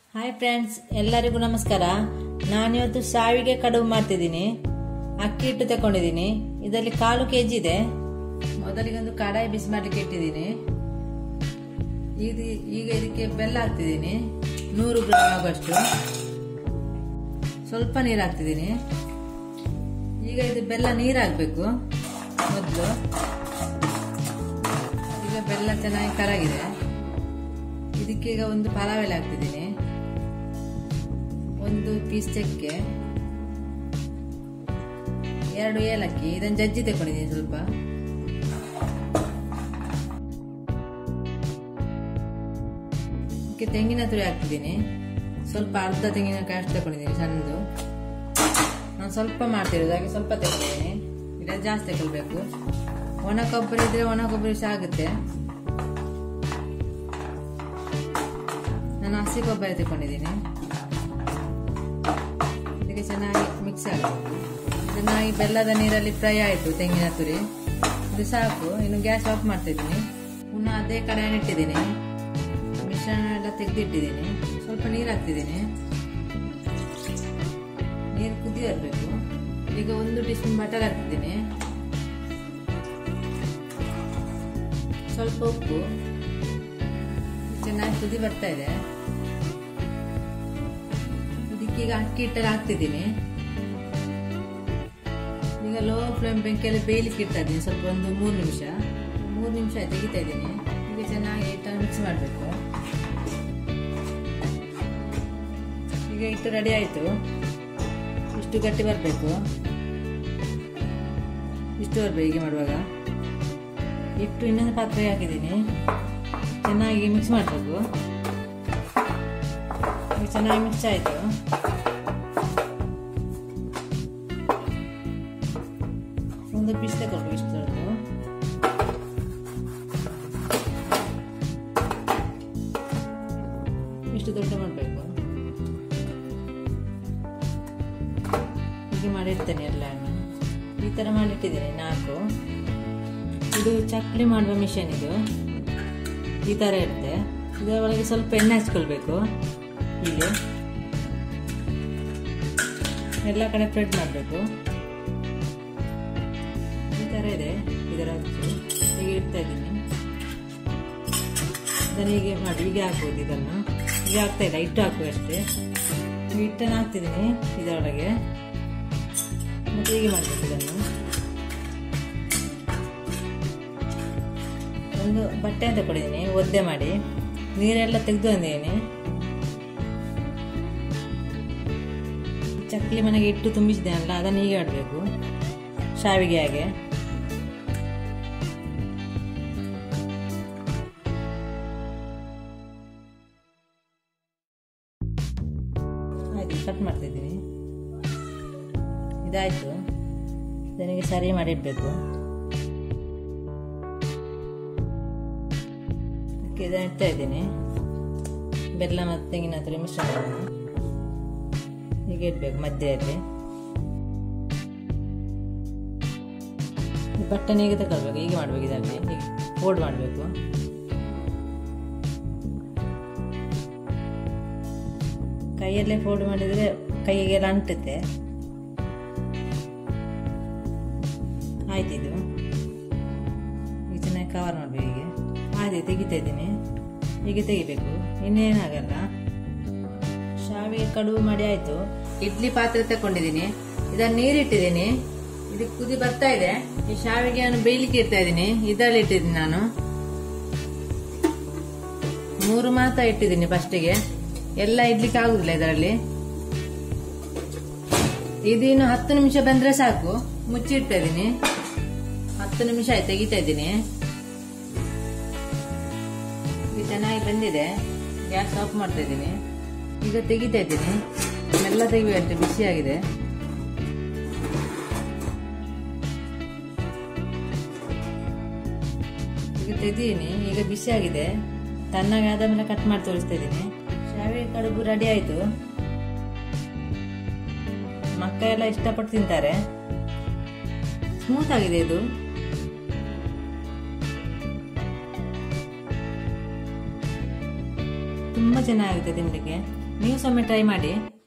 hi friends ಎಲ್ಲರಿಗೂ ನಮಸ್ಕಾರ ನಾನಿವತ್ತು ಸಾವಿಗೆ ಕಡುಬು ಮಾಡ್ತಿದ್ದೀನಿ ಅಕ್ಕಿ ಹಿಟ್ಟು ತಕೊಂಡಿದ್ದೀನಿ ಇದರಲ್ಲಿ ಕಾಲು ಕೆಜಿ ಇದೆ ಮೊದಲಿಗೊಂದು ಕಡಾಯಿ ಬಿಸಿ ಮಾಡ್ಲಿಕ್ಕೆ ಇಟ್ಟಿದ್ದೀನಿ ಇದು ಈಗ ಇದಕ್ಕೆ ಬೆಲ್ಲ ಹಾಕ್ತಿದ್ದೀನಿ ನೂರು ಗ್ರಾಮ್ ಆಗುವಷ್ಟು ಸ್ವಲ್ಪ ನೀರು ಹಾಕ್ತಿದ್ದೀನಿ ಈಗ ಇದು ಬೆಲ್ಲ ನೀರು ಹಾಕ್ಬೇಕು ಮೊದಲು ಈಗ ಬೆಲ್ಲ ಚೆನ್ನಾಗಿ ಕರಗಿದೆ ಇದಕ್ಕೆ ಈಗ ಒಂದು ಪಲಾವ್ ಎಲೆ ಹಾಕ್ತಿದ್ದೀನಿ ಒಂದು ಪೀಸ್ ಚಕ್ಕೆ ಎರಡು ಏಲಕ್ಕಿ ಇದನ್ನು ಜಜ್ಜಿ ತಗೊಂಡಿದ್ದೀನಿ ಸ್ವಲ್ಪ ಇದಕ್ಕೆ ತೆಂಗಿನ ತುರಿ ಹಾಕ್ತಿದ್ದೀನಿ ಸ್ವಲ್ಪ ಅರ್ಧ ತೆಂಗಿನಕಾಯಿ ಅಷ್ಟು ತಗೊಂಡಿದ್ದೀನಿ ಸಣ್ಣದು ನಾನು ಸ್ವಲ್ಪ ಮಾಡ್ತಿರೋದು ಹಾಗೆ ಸ್ವಲ್ಪ ತಗೊಂಡಿದ್ದೀನಿ ಇಲ್ಲ ಜಾಸ್ತಿ ತಗೊಳ್ಬೇಕು ಒಣ ಕೊಬ್ಬರಿ ಇದ್ರೆ ಒಣ ಕೊಬ್ಬರಿ ಸಹ ಆಗುತ್ತೆ ನಾನು ಹಸಿ ಕೊಬ್ಬರಿ ತಗೊಂಡಿದ್ದೀನಿ ಇದಕ್ಕೆ ಚೆನ್ನಾಗಿ ಮಿಕ್ಸ್ ಆಗಬೇಕು ಚೆನ್ನಾಗಿ ಬೆಲ್ಲದ ನೀರಲ್ಲಿ ಫ್ರೈ ಆಯಿತು ತೆಂಗಿನ ತುರಿ ಇದು ಸಾಕು ಇನ್ನು ಗ್ಯಾಸ್ ಆಫ್ ಮಾಡ್ತಾ ಇದ್ದೀನಿ ಪುನಃ ಅದೇ ಕಡೆ ಇಟ್ಟಿದ್ದೀನಿ ಮಿಶ್ರಣ ಎಲ್ಲ ತೆಗೆದಿಟ್ಟಿದ್ದೀನಿ ಸ್ವಲ್ಪ ನೀರು ಹಾಕ್ತಿದ್ದೀನಿ ನೀರು ಕುದಿ ಬರಬೇಕು ಈಗ ಒಂದು ಟೀ ಸ್ಪೂನ್ ಬಟರ್ ಹಾಕ್ತಿದ್ದೀನಿ ಸ್ವಲ್ಪ ಉಪ್ಪು ಚೆನ್ನಾಗಿ ಕುದಿ ಬರ್ತಾ ಇದೆ ಇದಕ್ಕೀಗ ಅಕ್ಕಿ ಹಿಟ್ಟಲ್ಲಿ ಹಾಕ್ತಿದ್ದೀನಿ ಈಗ ಲೋ ಫ್ಲೇಮ್ ಬೆಂಕಿಯಲ್ಲಿ ಬೇಯಲಿಕ್ಕೆ ಇಡ್ತಾ ಇದ್ದೀನಿ ಸ್ವಲ್ಪ ಒಂದು ಮೂರು ನಿಮಿಷ ಮೂರು ನಿಮಿಷ ತೆಗಿತಾ ಇದ್ದೀನಿ ಈಗ ಚೆನ್ನಾಗಿ ಹಿಟ್ಟನ್ನು ಮಿಕ್ಸ್ ಮಾಡಬೇಕು ಈಗ ಹಿಟ್ಟು ರೆಡಿ ಆಯಿತು ಇಷ್ಟು ಗಟ್ಟಿ ಬರಬೇಕು ಇಷ್ಟು ಬರಬೇಕು ಹೀಗೆ ಮಾಡುವಾಗ ಹಿಟ್ಟು ಇನ್ನೊಂದು ಪಾತ್ರೆಗೆ ಹಾಕಿದ್ದೀನಿ ಚೆನ್ನಾಗಿ ಮಿಕ್ಸ್ ಮಾಡಬೇಕು ಚೆನ್ನಾಗಿ ಮಿಕ್ಸ್ ಆಯಿತು ಒಂದು ಪೀಸ್ ತಗೊಳ್ಬೇಕು ಇಷ್ಟು ದೊಡ್ಡದು ಇಷ್ಟು ದೊಡ್ಡ ಮಾಡಬೇಕು ಹೀಗೆ ಮಾಡಿರ್ತೇನೆ ಎಲ್ಲ ಈ ಥರ ಮಾಡಿಟ್ಟಿದ್ದೀನಿ ನಾಲ್ಕು ಇದು ಚಕ್ಲಿ ಮಾಡುವ ಮಿಷನ್ ಇದು ಈ ಥರ ಇರುತ್ತೆ ಇದರ ಒಳಗೆ ಸ್ವಲ್ಪ ಎಣ್ಣೆ ಹಚ್ಕೊಳ್ಬೇಕು ಹೀಗೆ ಎಲ್ಲ ಕಡೆ ಸ್ಪ್ರೆಡ್ ಮಾಡಬೇಕು ಈ ಥರ ಇದೆ ಇದರ ಹಚ್ಚು ಹೀಗೆ ಇಡ್ತಾ ಇದ್ದೀನಿ ಇದನ್ನು ಹೀಗೆ ಮಾಡಿ ಹೀಗೆ ಹಾಕ್ಬೋದು ಇದನ್ನು ಹೀಗೆ ಹಾಕ್ತಾ ಇಲ್ಲ ಹಿಟ್ಟು ಹಾಕುವಷ್ಟೇ ಹಿಟ್ಟನ್ನು ಹಾಕ್ತಿದ್ದೀನಿ ಇದರೊಳಗೆ ಮತ್ತು ಹೀಗೆ ಮಾಡಬೇಕು ಇದನ್ನು ಒಂದು ಬಟ್ಟೆ ತಗೊಂಡಿದ್ದೀನಿ ಒದ್ದೆ ಮಾಡಿ ನೀರೆಲ್ಲ ತೆಗೆದು ಬಂದಿದ್ದೀನಿ ಚಕ್ಲಿ ಮನೆಗೆ ಇಟ್ಟು ತುಂಬಿಸಿದ್ದೇನಲ್ಲ ಅದನ್ನು ಹೀಗೆ ಮಾಡಬೇಕು ಶಾವಿಗೆ ಹಾಗೆ ಆಯ್ತು ಕಟ್ ಮಾಡ್ತಿದ್ದೀನಿ ಇದಾಯಿತು ಇದನಿಗೆ ಸರಿ ಮಾಡಿಡಬೇಕು ಇದನ್ನ ಇಡ್ತಾ ಇದ್ದೀನಿ ಬೆಲ್ಲ ಮತ್ತು ತೆಂಗಿನ ತುರಿ ಮಿಶ್ರಣವನ್ನು ಹೀಗೆ ಇಡಬೇಕು ಮಧ್ಯದಲ್ಲಿ ಬಟ್ಟೆನ ಹೀಗೆ ತಗೊಳ್ಬೇಕು ಹೀಗೆ ಮಾಡಬೇಕು ಇದರಲ್ಲಿ ಹೀಗೆ ಫೋಲ್ಡ್ ಮಾಡಬೇಕು ಕೈಯಲ್ಲೇ ಫೋಲ್ಡ್ ಮಾಡಿದರೆ ಕೈಗೆಲ್ಲ ಅಂಟುತ್ತೆ ಆಯ್ತಿದು ಈಗ ಚೆನ್ನಾಗಿ ಕವರ್ ಮಾಡಬೇಕು ಹೀಗೆ ಆಯ್ತು ತೆಗಿತಾ ಇದ್ದೀನಿ ಹೀಗೆ ತೆಗಿಬೇಕು ಇನ್ನೇನಾಗಲ್ಲ ಶಾವಿಗೆ ಕಡುಬು ಮಾಡಿ ಆಯ್ತು ಇಡ್ಲಿ ಪಾತ್ರೆ ತಕೊಂಡಿದ್ದೀನಿ ಇದನ್ನ ನೀರಿಟ್ಟಿದ್ದೀನಿ ಇದಕ್ಕೆ ಕುದಿ ಬರ್ತಾ ಇದೆ ಈ ಶಾವಿಗೆಯನ್ನು ಬೇಯಲಿಕ್ಕೆ ಇಡ್ತಾ ಇದ್ದೀನಿ ಇದರಲ್ಲಿ ಇಟ್ಟಿದ್ದೀನಿ ನಾನು ಮೂರು ಮಾತ್ರ ಇಟ್ಟಿದ್ದೀನಿ ಫಸ್ಟಿಗೆ ಎಲ್ಲ ಇಡ್ಲಿಕ್ಕೆ ಆಗುದಿಲ್ಲ ಇದರಲ್ಲಿ ಇದಿನ್ನು ಹತ್ತು ನಿಮಿಷ ಬಂದ್ರೆ ಸಾಕು ಮುಚ್ಚಿಡ್ತಾ ಇದ್ದೀನಿ ಹತ್ತು ನಿಮಿಷ ಆಯ್ತು ತೆಗಿತಾ ಇದ್ದೀನಿ ಇದು ಚೆನ್ನಾಗಿ ಬಂದಿದೆ ಗ್ಯಾಸ್ ಆಫ್ ಮಾಡ್ತಾ ಇದ್ದೀನಿ ಈಗ ತೆಗಿತಾ ಇದ್ದೀನಿ ಮೆಲ್ಲ ತೆಗಿಬೇಕು ಬಿಸಿಯಾಗಿದೆ ಈಗ ತೆಗೆದೀನಿ ಈಗ ಬಿಸಿಯಾಗಿದೆ ತಣ್ಣಗೆ ಆದ ಮೇಲೆ ಕಟ್ ಮಾಡಿ ತೋರಿಸ್ತಾ ಇದ್ದೀನಿ ಶಾವಿಗೆ ಕಡುಬು ರೆಡಿ ಆಯಿತು ಮಕ್ಕ ಎಲ್ಲ ಇಷ್ಟಪಟ್ಟು ತಿಂತಾರೆ ಸ್ಮೂತ್ ಆಗಿದೆ ಇದು ತುಂಬ ಚೆನ್ನಾಗಿದೆ ತಿನ್ನಲಿಕ್ಕೆ ನೀವು ಸೊಮ್ಮೆ ಟ್ರೈ ಮಾಡಿ